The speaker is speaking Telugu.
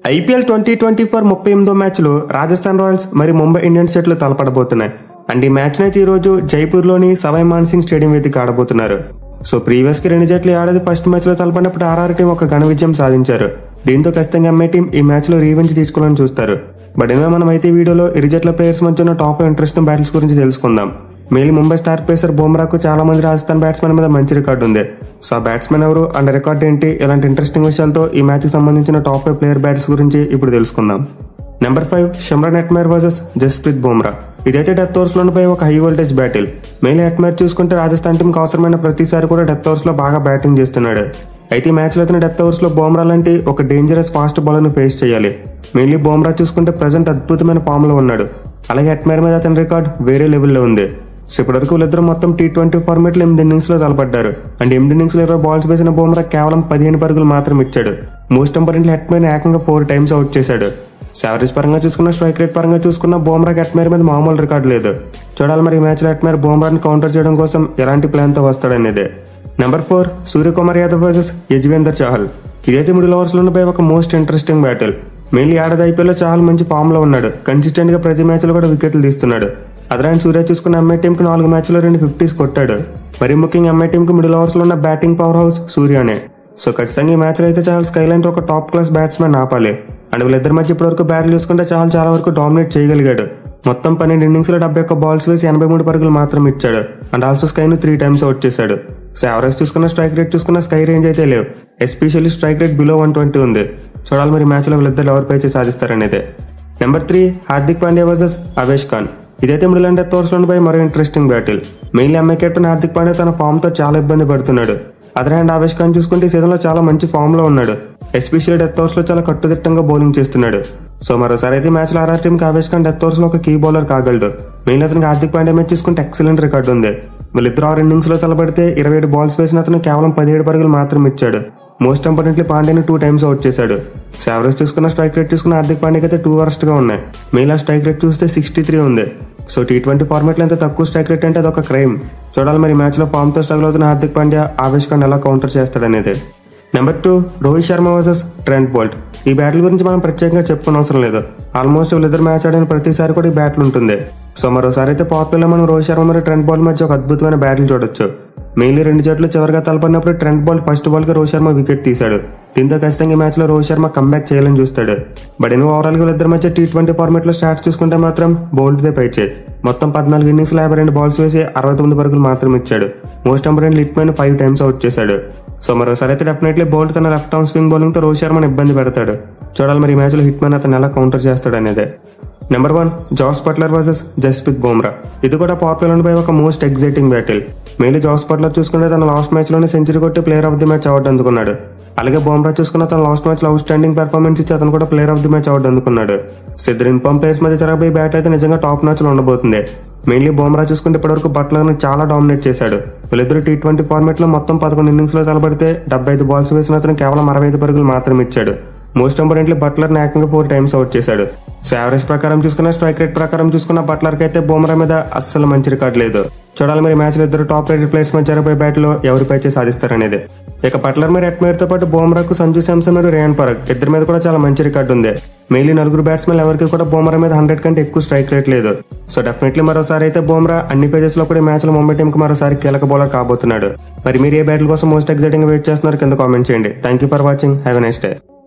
ఐపీఎల్ ట్వంటీ ట్వంటీ ఫోర్ ముప్పై ఎనిమిదో మ్యాచ్లో రాజస్థాన్ రాయల్స్ మరియు ముంబై ఇండియన్స్ జట్లు తలపడబోతున్నాయి అండ్ ఈ మ్యాచ్ అయితే ఈరోజు జైపూర్లోని సవై మాన్సింగ్ స్టేడియం వేదిక ఆడబోతున్నారు సో ప్రీవియస్ కి రెండు జట్లు ఆడేది ఫస్ట్ మ్యాచ్ లో తలపడినప్పుడు ఆర్ఆర్ టీం ఒక ఘన విజయం సాధించారు దీంతో ఖచ్చితంగా ఎంఐ టీం ఈ మ్యాచ్ లో రీవెంజ్ తీసుకోవాలని చూస్తారు బట్ ఎనివే మనం అయితే ఈ వీడియోలో ఇరు జట్ల ప్లేయర్స్ మధ్య ఉన్న టాప్ ఇంట్రెస్టింగ్ బ్యాటిల్స్ గురించి తెలుసుకుందాం మేలి ముంబై స్టార్ పేసర్ బుమ్రాకు చాలా మంది రాజస్థాన్ బ్యాట్స్మెన్ మీద మంచి రికార్డు ఉంది సో ఆ బ్యాట్స్మెన్ ఎవరు అండ్ రికార్డ్ ఏంటి ఇలాంటి ఇంట్రెస్టింగ్ విషయాలతో ఈ మ్యాచ్ కి సంబంధించిన టాప్ ఫైవ్ ప్లేయర్ బ్యాటిల్స్ గురించి ఇప్పుడు తెలుసుకుందాం number five Shimron Hetmyer versus Jasprit Bumrah ఇదైతే డెత్ ఓవర్స్ లోపై ఒక high voltage battle main Hetmyer చూసుకుంటే రాజస్థాన్ టీంకి అవసరమైన ప్రతిసారి కూడా డెత్ ఓవర్స్ లో బాగా బ్యాటింగ్ చేస్తున్నాడు అయితే ఈ మ్యాచ్ లో అతను డెత్ ఓవర్స్ లో బుమ్రా లాంటి ఒక డేంజరస్ ఫాస్ట్ బౌలర్ ను ఫేస్ చేయాలి మెయిన్లీ బుమ్రా చూసుకుంటే ప్రజెంట్ అద్భుతమైన ఫామ్ లో ఉన్నాడు అలాగే ఎట్మైర్ మీద అతని రికార్డ్ వేరే లెవెల్లో ఉంది సో ఇప్పటివరకు వీళ్ళిద్దరు మొత్తం టీ ట్వంటీ ఫార్మేట్ లో ఎనిమిది ఇన్నింగ్స్ లో తలపడ్డారు అండ్ ఎనిమిది ఇన్నింగ్స్ లో ఇరవై బాల్స్ వేసిన బుమ్రా కేవలం పదిహేను పరుగులు మాత్రం ఇచ్చాడు మోస్ట్ ఇంపార్టెంట్లీ హెట్మైర్ ఏకంగా ఫోర్ టైమ్స్ అవుట్ చేశాడు సావరేజ్ పరంగా చూసుకున్న స్ట్రైక్ రేట్ పరంగా చూసుకున్న బుమ్రాకి హెట్మైర్ మీద మామూలు రికార్డు లేదు చూడాలి మరి ఈ మ్యాచ్ లో హెట్మైర్ బుమ్రాని కౌంటర్ చేయడం కోసం ఎలాంటి ప్లాన్ తో వస్తాడనేదే number four Suryakumar Yadav versus Yuzvendra Chahal ఇదైతే మిడిల్ ఓవర్స్ లో పై ఒక మోస్ట్ ఇంట్రెస్టింగ్ బ్యాటిల్ మెయిన్లీ ఏడాది ఐపీఎల్లో చాలా మంచి ఫామ్ లో ఉన్నాడు కన్సిస్టెంట్ గా ప్రతి మ్యాచ్ లో కూడా వికెట్లు తీస్తున్నాడు అదరాని సూర్య చూసుకున్న ఎంఐ టీంకి నాలుగు మ్యాచ్లో రెండు ఫిఫ్టీస్ కొట్టాడు మరి ముఖ్యంగా ఎంఐ టీంకి మిడిల్ ఓవర్స్ లో ఉన్న బ్యాటింగ్ పవర్ హౌస్ సూర్యనే సో ఖచ్చితంగా ఈ మ్యాచ్లో అయితే చాలా స్కైలైన్ ఒక టాప్ క్లాస్ బ్యాట్స్మెన్ ఆపాలి అండ్ వీళ్ళిద్దరి మధ్య ఇప్పటివరకు బ్యాట్లు చూసుకుంటే చాలా చాలా వరకు డామినేట్ చేయగలిగాడు మొత్తం పన్నెండు ఇన్నింగ్స్ లో డెబ్బై ఒక్క బాల్స్ వేసి ఎనభై మూడు పరుగులు మాత్రం ఇచ్చాడు అండ్ ఆల్సో స్కైను త్రీ టైమ్స్ అవుట్ చేశాడు సో యావరేజ్ చూసుకున్న స్ట్రైక్ రేట్ చూసుకున్న స్కై రేంజ్ అయితే లేవు especially strike rate below one twenty ఉంది చూడాలి మరి మ్యాచ్లో వీళ్ళిద్దరు ఎవరు పై చేసి సాధిస్తారనేదే number three Hardik Pandya versus Avesh Khan ఇదైతే మిడిల్ అండ్ డెత్ ఓవర్స్ పై మరో interesting battle mainly MI captain Hardik Pandya తన ఫామ్ తో చాలా ఇబ్బంది పడుతున్నాడు అదర్ హ్యాండ్ ఆవేష్ ఖాన్ చూసుకుంటే ఈ సీజన్ లో చాలా మంచి ఫామ్ లో ఉన్నాడు ఎస్పెషల్లీ డెత్ ఓవర్స్ లో చాలా కట్టుదిట్టంగా బౌలింగ్ చేస్తున్నాడు సో మరోసారి అయితే మ్యాచ్ లో ఆర్ఆర్ టీమ్ కి ఆవేష్ ఖాన్ డెత్ ఓవర్స్ లో ఒక కీ బౌలర్ కాగలడు మెయిన్ అతనికి హార్దిక్ పాండ్యా మ్యాచ్ చూసుకుంటే ఎక్సలెంట్ రికార్డు ఉంది వీళ్ళిద్దరు ఆరు ఇన్నింగ్స్ లో తలబడితే ఇరవై ఏడు బాల్స్ వేసిన అతను కేవలం పదిహేడు పరుగులు మాత్రం ఇచ్చాడు మోస్ట్ ఇంపార్టెంట్లీ పాండ్యాని టూ టైమ్స్ అవుట్ చేశాడు సో యావరేజ్ చూసుకున్న స్ట్రైక్ రేట్ చూసుకున్న హార్దిక్ పాండ్యాకి అయితే టూ వర్స్ట్ గా ఉన్నాయి మెయిన్ స్ట్రైక్ రేట్ చూస్తే సిక్స్టీ త్రీ ఉంది సో టీ ట్వంటీ ఫార్మాట్లో ఎంత తక్కువ స్ట్రైక్ రేట్ అంటే అదొక క్రైమ్ చూడాలి మరి మ్యాచ్లో ఫామ్తో స్ట్రగుల్ అవుతున్న హార్దిక్ పాండ్యా ఆవేష్ ఖాన్ ఎలా కౌంటర్ చేస్తాడనేది number two Rohit Sharma versus Trent Boult ఈ బ్యాటిల్ గురించి మనం ప్రత్యేకంగా చెప్పుకునే అవసరం లేదు ఆల్మోస్ట్ వీళ్ళిద్దరు మ్యాచ్ ఆడిన ప్రతిసారి కూడా ఈ బ్యాటిల్ ఉంటుంది సో మరోసారి అయితే పవర్ ప్లేలో మనం రోహిత్ శర్మ మరియు ట్రెంట్ బాల్ మధ్య ఒక అద్భుతమైన బ్యాటిల్ చూడొచ్చు మెయిన్లీ రెండు జట్లు చివరిగా తలపడినప్పుడు ట్రెంట్ బాల్ ఫస్ట్ బాల్ కి రోహిత్ శర్మ వికెట్ తీశాడు దీంతో ఖచ్చితంగా ఈ మ్యాచ్ లో రోహిత్ శర్మ కంబ్యాక్ చేయాలని చూస్తాడు బట్ ఎన్నో ఓవరాల్ గా వీళ్ళిద్దరి మధ్య టీ ట్వంటీ ఫార్మేట్ లో స్టాట్స్ చూసుకుంటే మాత్రం బౌల్ట్ దే పైచే మొత్తం పద్నాలుగు ఇన్నింగ్స్ లో యాభై రెండు బాల్స్ వేసి అరవై తొమ్మిది పరుగులు మాత్రం ఇచ్చాడు మోస్ట్ ఇంపార్టెంట్ లిట్ మ్యాన్ ఫైవ్ టైమ్స్ అవుట్ చేశాడు సో మరోసారి అయితే డెఫినెట్లీ బౌల్ట్ తన లెఫ్ట్ ఆర్మ్ స్వింగ్ బౌలింగ్ తో రోహిత్ శర్మను ఇబ్బంది పెడతాడు చూడాలి మరి ఈ మ్యాచ్ లో హిట్ మ్యాన్ అతను ఎలా కౌంటర్ చేస్తాడు అనేదే number one Jos Buttler versus Jasprit Bumrah ఇది కూడా పాపులర్ పై ఒక most exciting battle mainly Jos Buttler చూసుకుంటే తన లాస్ట్ మ్యాచ్ లోనే సెంచరీ కొట్టి player of the match award అందుకున్నాడు అలాగే బుమ్రా చూసుకున్న తన లాస్ట్ మ్యాచ్ లో అవుట్ స్టాండింగ్ పెర్ఫార్మెన్స్ ఇచ్చి అతను కూడా player of the match award అందుకున్నాడు సో ఇద్దరు ఇన్ఫామ్ ప్లేయర్స్ మధ్య జరగబోయే బ్యాట్ అయితే నిజంగా టాప్ మ్యాచ్ లో ఉండబోతుంది మెయిన్లీ బుమ్రా చూసుకుంటే ఇప్పటివరకు బట్లర్ చాలా డామినేట్ చేశాడు వీళ్ళిద్దరు టీ ట్వంటీ ఫార్మేట్ లో మొత్తం పదకొండు ఇన్నింగ్స్ లో తలబడితే డెబ్బై ఐదు బాల్స్ వేసిన అతను కేవలం అరవై ఐదు పరుగులు మాత్రం ఇచ్చాడు మోస్ట్ ఇంపార్టెంట్లీ బట్లర్ ఏకంగా ఫోర్ టైమ్స్ అవుట్ చేశాడు సో యావరేజ్ ప్రకారం చూసుకున్న స్ట్రైక్ రేట్ ప్రకారం చూసుకున్న బట్లర్కి అయితే బుమ్రా మీద అస్సలు మంచి రికార్డ్ లేదు చూడాలి మరి మ్యాచ్లో ఇద్దరు టాప్ రేటెడ్ ప్లేయర్స్ మధ్య జరిగే బ్యాట్లో ఎవరిపై చేసి సాధిస్తారనేది ఇక బట్లర్ మరి ఎట్మేర్ తో పాటు బుమ్రాకు సంజు శాంసన్ మరియు రేయన్ పరగ్ ఇద్దరి మీద కూడా చాలా మంచి రికార్డు ఉంది మెయిన్లీ నలుగురు బ్యాట్స్మెన్ ఎవరికి కూడా బుమ్రా మీద హండ్రెడ్ కంటే ఎక్కువ స్ట్రైక్ రేట్ లేదు సో డెఫినెట్లీ మరోసారి అయితే బుమ్రా అన్ని పేజెస్ లో కూడా మ్యాచ్ లో ముంబై టీం కి మరోసారి కీలక బౌలర్ కాబోతున్నాడు మరి మీరు ఏ బ్యాటిల్ కోసం మోస్ట్ ఎగ్జైటింగ్ వెయిట్ చేస్తున్నారు కింద కామెంట్ చేయండి thank you for watching have a nice day